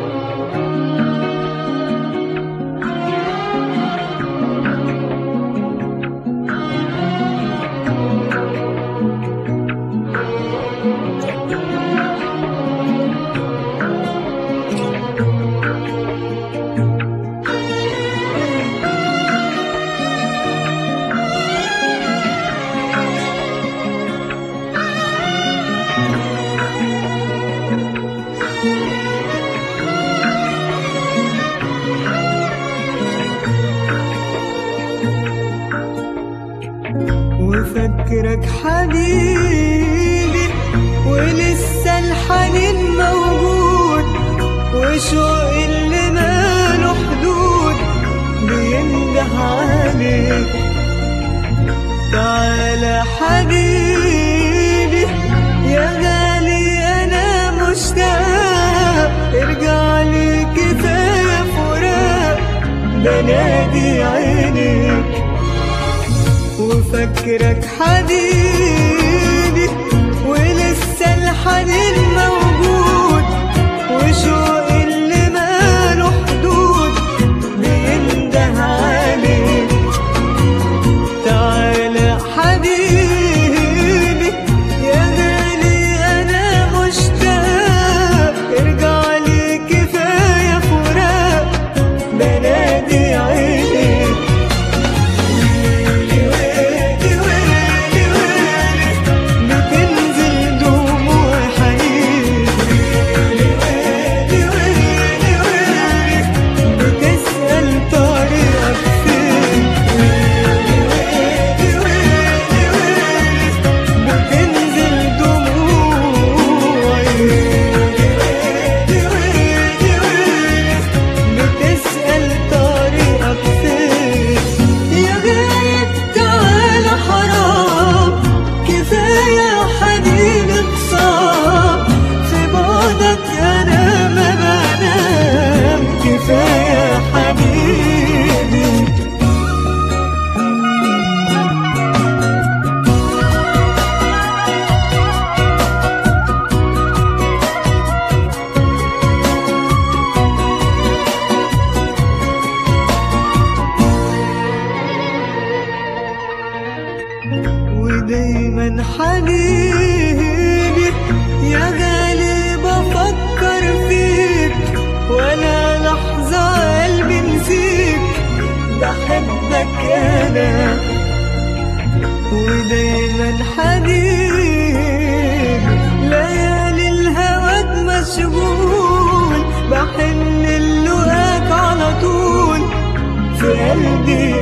وفكرك حبيبي ولسه الحنين موجود وشوق اللي ماله حدود بينده عليك تعالى حبيبي يا غالي انا مشتاق ارجع لي كفايه فراق بنادي عينيك وفكرك حبيبي ولسه الحنين موجود وشوق اللي ماله حدود بينده عليك تعالى حبيبي يا غالي انا مشتاق ارجع لي كفايه فراق بنادي عينيك ويلي ويلي ويلي ويلي بتنزل دموع حنين ويلي ويلي ويلي ويلي بتسأل طريقك فين ويلي ويلي ويلي ويلي بتنزل دموعي ويلي ويلي ويلي ويلي بتسأل طريقك فين يا غايب تعالى حرام كفاية حنين اتصاب في بعدك أنا ما بنام كفاية حبيبي ودايما حبيبي يا غالي بفكر فيك ولا لحظة قلبي نسيك بحبك أنا ودايما حبيبي ليالي الهواك مشغول بحن اللقاك على طول في قلبي